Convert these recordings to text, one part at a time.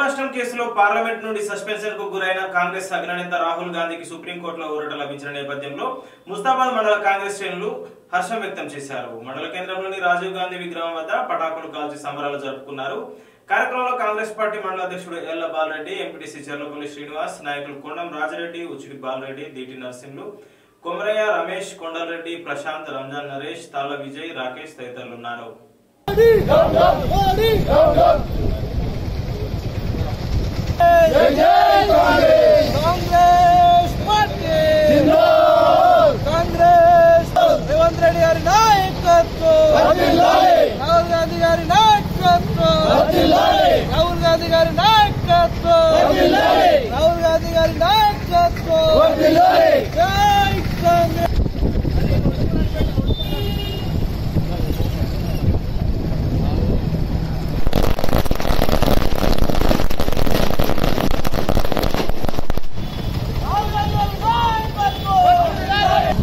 నష్టం కేసులో పార్లమెంట్ నుండి సస్పెన్షన్ కు గురైన కాంగ్రెస్ అగ్రనేత రాహుల్ గాంధీకి సుప్రీంకోర్టులో ఊరట లభించిన నేపథ్యంలో ముస్తాబాద్ మండల కాంగ్రెస్ శ్రేణులు హర్షం వ్యక్తం చేశారు మండల కేంద్రంలోని రాజీవ్ గాంధీ విగ్రహం వద్ద పటాకులు కాల్చి సంబరాలు జరుపుకున్నారు కార్యక్రమంలో కాంగ్రెస్ పార్టీ మండల అధ్యక్షుడు ఎల్ల బాలరెడ్డి ఎంపీటీసీ చెర్లపల్లి శ్రీనివాస్ నాయకులు కొండం రాజరెడ్డి ఉచిడి బాలరెడ్డి దీటి నరసింహులు కొమరయ్య రమేష్ కొండలరెడ్డి ప్రశాంత్ రంజాన్ నరేష్ తాళ్ల విజయ్ రాకేష్ తదితరులు ఉన్నారు Congress party Congress Revanth Reddy గారి నాయకత్వం రాహుల్ గాంధీ గారి నాయకత్వం రాహుల్ గాంధీ గారి నాయకత్వం రాహుల్ గాంధీ గారి నాయకత్వం జై కాంగ్రెస్ రాహుల్ గాంధీ గారి నాయకత్వం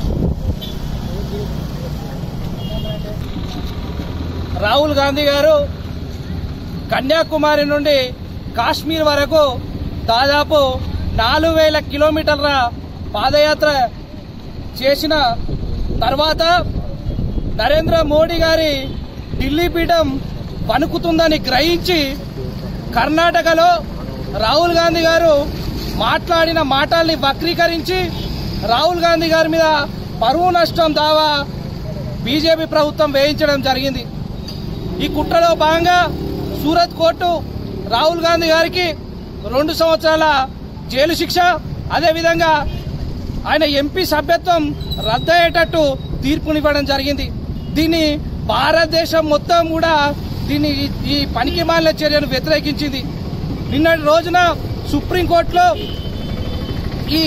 రాహుల్ గాంధీ గారు కన్యాకుమారి నుండి కాశ్మీర్ వరకు దాదాపు నాలుగు వేల కిలోమీటర్ల పాదయాత్ర చేసిన తర్వాత నరేంద్ర మోడీ గారి ఢిల్లీ పీఠం వణుకుతుందని గ్రహించి కర్ణాటకలో రాహుల్ గాంధీ గారు మాట్లాడిన మాటల్ని వక్రీకరించి రాహుల్ గాంధీ గారి మీద పరువు నష్టం దావా బీజేపీ ప్రభుత్వం వేయించడం జరిగింది ఈ కుట్రలో భాగంగా సూరత్ కోర్టు రాహుల్ గాంధీ గారికి రెండు సంవత్సరాల జైలు శిక్ష అదేవిధంగా ఆయన ఎంపీ సభ్యత్వం రద్దయ్యేటట్టు తీర్పునివ్వడం జరిగింది దీన్ని భారతదేశం మొత్తం కూడా దీన్ని ఈ- ఈ పనికి మాలిన చర్యను వ్యతిరేకించింది నిన్నటి రోజున సుప్రీంకోర్టులో ఈ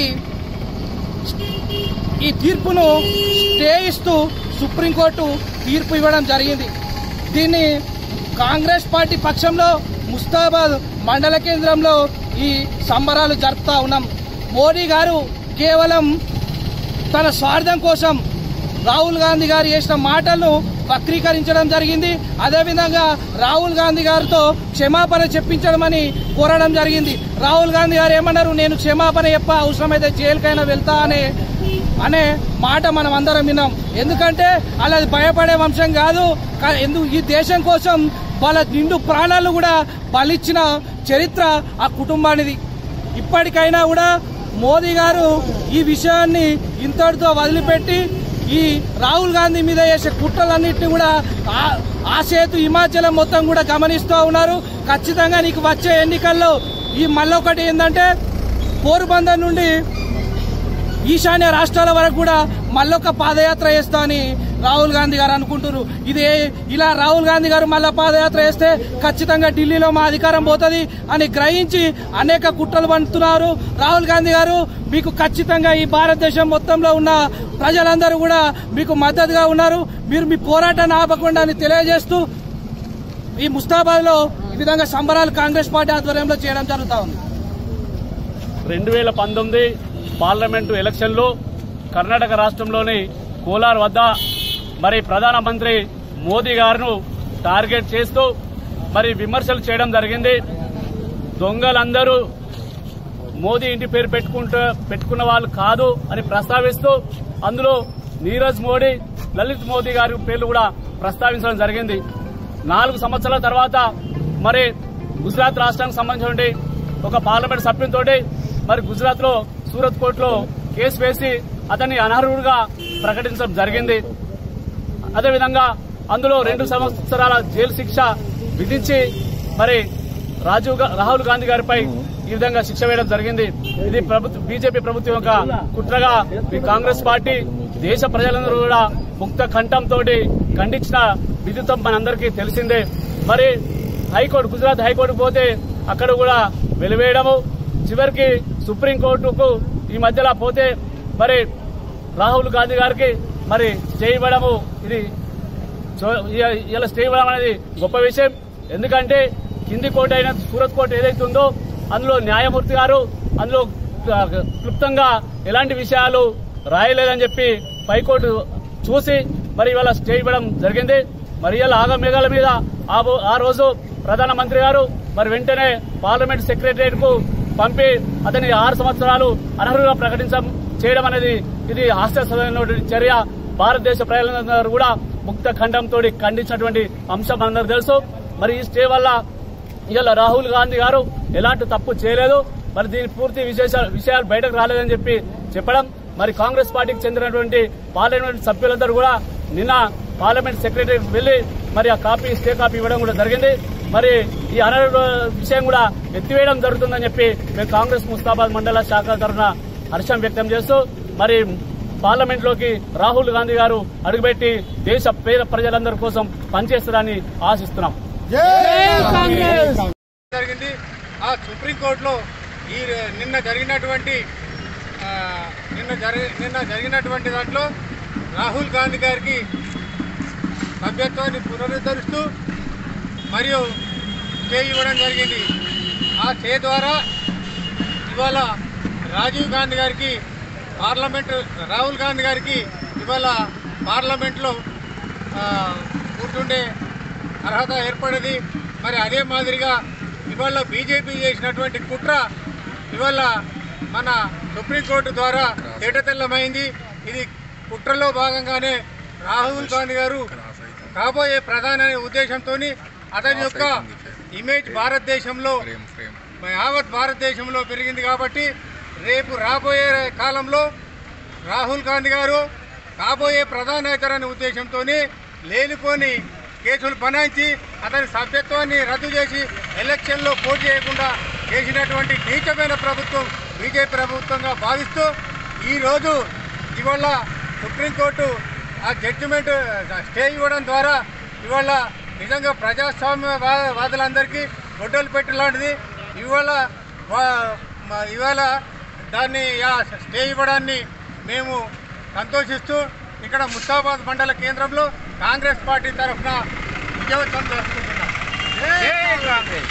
ఈ తీర్పును స్టే ఇస్తూ సుప్రీంకోర్టు తీర్పు ఇవ్వడం జరిగింది దీన్ని కాంగ్రెస్ పార్టీ పక్షంలో ముస్తాబాద్ మండల కేంద్రంలో ఈ సంబరాలు జరుపుతా ఉన్నాం మోడీ గారు కేవలం తన స్వార్థం కోసం రాహుల్ గాంధీ గారు చేసిన మాటలను వక్రీకరించడం జరిగింది అదేవిధంగా రాహుల్ గాంధీ గారితో క్షమాపణ చెప్పించడమని కోరడం జరిగింది రాహుల్ గాంధీ గారు ఏమన్నారు నేను క్షమాపణ చెప్ప అవసరమైతే జైలుకైనా వెళ్తా అనే అనే మాట మనం అందరం విన్నాం ఎందుకంటే అలా భయపడే వంశం కాదు కా- ఎందుకు ఈ దేశం కోసం వాళ్ళ నిండు ప్రాణాలు కూడా బలిచ్చిన చరిత్ర ఆ కుటుంబానిది ఇప్పటికైనా కూడా మోదీ గారు ఈ విషయాన్ని ఇంతటితో వదిలిపెట్టి ఈ రాహుల్ గాంధీ మీద చేసే కుట్రలన్నింటినీ కూడా ఆ- ఆ సేతు హిమాచలం మొత్తం కూడా గమనిస్తూ ఉన్నారు ఖచ్చితంగా నీకు వచ్చే ఎన్నికల్లో ఈ మళ్ళొకటి ఏంటంటే పోరుబందర్ నుండి ఈశాన్య రాష్ట్రాల వరకు కూడా మళ్ళొక పాదయాత్ర చేస్తా అని రాహుల్ గాంధీ గారు అనుకుంటున్నారు ఇదే ఇలా రాహుల్ గాంధీ గారు మళ్ళా పాదయాత్ర చేస్తే ఖచ్చితంగా ఢిల్లీలో మా అధికారం పోతుంది అని గ్రహించి అనేక కుట్రలు పండుతున్నారు రాహుల్ గాంధీ గారు మీకు ఖచ్చితంగా ఈ భారతదేశం మొత్తంలో ఉన్న ప్రజలందరూ కూడా మీకు మద్దతుగా ఉన్నారు మీరు మీ పోరాటాన్ని ఆపకుండా అని తెలియజేస్తూ ఈ ముస్తాబాద్ లో ఈ విధంగా సంబరాలు కాంగ్రెస్ పార్టీ ఆధ్వర్యంలో చేయడం జరుగుతా ఉంది రెండు వేల పంతొమ్మిది పార్లమెంటు ఎలక్షన్లో కర్ణాటక రాష్ట్రంలోని కోలార్ వద్ద మరి ప్రధానమంత్రి మోదీ గారును టార్గెట్ చేస్తూ మరి విమర్శలు చేయడం జరిగింది దొంగలందరూ మోదీ ఇంటి పేరు పెట్టుకుంటూ పెట్టుకున్న వాళ్ళు కాదు అని ప్రస్తావిస్తూ అందులో నీరజ్ మోడీ లలిత్ మోదీ గారి పేర్లు కూడా ప్రస్తావించడం జరిగింది నాలుగు సంవత్సరాల తర్వాత మరి గుజరాత్ రాష్ట్రానికి సంబంధించిన ఒక పార్లమెంట్ సభ్యునితోటి మరి గుజరాత్ లో సూరత్ కోర్టులో కేసు వేసి అతన్ని అనర్హుడిగా ప్రకటించడం జరిగింది అదేవిధంగా అందులో రెండు సంవత్సరాల జైలు శిక్ష విధించి మరి రాజీవ్ గా- రాహుల్ గాంధీ గారిపై ఈ విధంగా శిక్ష వేయడం జరిగింది ఇది ప్రభుత్వ బీజేపీ ప్రభుత్వం యొక్క కుట్రగా ఈ కాంగ్రెస్ పార్టీ దేశ ప్రజలందరూ కూడా ముక్త కంఠంతో ఖండించిన విధితం మనందరికీ తెలిసిందే మరి హైకోర్టు గుజరాత్ హైకోర్టుకు పోతే అక్కడ కూడా వెలివేయడము చివరికి సుప్రీంకోర్టుకు ఈ మధ్యలో పోతే మరి రాహుల్ గాంధీ గారికి మరి స్టే ఇవ్వడము ఇది చో- ఇ- ఇలా స్టే ఇవ్వడం అనేది గొప్ప విషయం ఎందుకంటే కింది కోర్టు అయిన సూరత్ కోర్టు ఏదైతే ఉందో అందులో న్యాయమూర్తి గారు అందులో ఆ, క్లుప్తంగా ఎలాంటి విషయాలు రాయలేదని చెప్పి పైకోర్టు చూసి మరి ఇవాళ స్టే ఇవ్వడం జరిగింది మరి ఇలా ఆగమేఘాల మీద ఆ బో- ఆ రోజు ప్రధానమంత్రి గారు మరి వెంటనే పార్లమెంట్ సెక్రటరియట్ కు పంపి అతని ఆరు సంవత్సరాలు అనర్హులుగా ప్రకటించడం చేయడం అనేది ఇది హాస్యాస్పదమైనటువంటి చర్య భారతదేశ ప్రజలందరూ కూడా ముక్త ఖండంతో ఖండించినటువంటి అంశం మనందరూ తెలుసు మరి ఈ స్టే వల్ల ఇవాళ రాహుల్ గాంధీ గారు ఎలాంటి తప్పు చేయలేదు మరి దీని పూర్తి విశేషాలు విషయాలు బయటకు రాలేదని చెప్పి చెప్పడం మరి కాంగ్రెస్ పార్టీకి చెందినటువంటి పార్లమెంట్ సభ్యులందరూ కూడా నిన్న పార్లమెంట్ సెక్రటరీ వెళ్లి మరి ఆ కాపీ స్టే కాపీ ఇవ్వడం కూడా జరిగింది మరి ఈ అనర్హ విషయం కూడా ఎత్తివేయడం జరుగుతుందని చెప్పి మేము కాంగ్రెస్ ముస్తాబాద్ మండల శాఖ తరఫున హర్షం వ్యక్తం చేస్తూ మరి పార్లమెంట్ లోకి రాహుల్ గాంధీ గారు అడుగుపెట్టి దేశ పేద ప్రజలందరి కోసం పనిచేస్తారని ఆశిస్తున్నాం జరిగింది ఆ సుప్రీంకోర్టులో ఈ నిన్న జరిగినటువంటి ఆ, నిన్న జరి నిన్న జరిగినటువంటి దాంట్లో రాహుల్ గాంధీ గారికి సభ్యత్వాన్ని పునరుద్ధరిస్తూ మరియు స్టే ఇవ్వడం జరిగింది ఆ స్టే ద్వారా ఇవాళ రాజీవ్ గాంధీ గారికి పార్లమెంట్ రాహుల్ గాంధీ గారికి ఇవాళ పార్లమెంట్లో ఆ, కూర్చుండే అర్హత ఏర్పడింది మరి అదే మాదిరిగా ఇవాళ బీజేపీ చేసినటువంటి కుట్ర ఇవాళ మన సుప్రీంకోర్టు ద్వారా తేటతెల్లమైంది ఇది కుట్రలో భాగంగానే రాహుల్ గాంధీ గారు కాబోయే ప్రధాన ఉద్దేశంతో అతని యొక్క ఇమేజ్ భారతదేశంలో యావత్ భారతదేశంలో పెరిగింది కాబట్టి రేపు రాబోయే కాలంలో రాహుల్ గాంధీ గారు కాబోయే ప్రధాన నాయకుడనే ఉద్దేశంతో లేనిపోని కేసులు బనాయించి అతని సభ్యత్వాన్ని రద్దు చేసి ఎలక్షన్లో పోటీ చేయకుండా చేసినటువంటి నీచమైన ప్రభుత్వం బీజేపీ ప్రభుత్వంగా భావిస్తూ ఈరోజు ఇవాళ సుప్రీంకోర్టు ఆ జడ్జిమెంట్ స్టే ఇవ్వడం ద్వారా ఇవాళ నిజంగా ప్రజాస్వామ్య వా- వాదులందరికీ గొడ్డలు పెట్టి లాంటిది ఇవాళ వా- మ- ఇవాళ దాన్ని ఆ స్టే ఇవ్వడాన్ని మేము సంతోషిస్తూ ఇక్కడ ముస్తాబాద్ మండల కేంద్రంలో కాంగ్రెస్ పార్టీ తరఫున విజయోత్సవం జరుపుకుంటున్నాం జై కాంగ్రెస్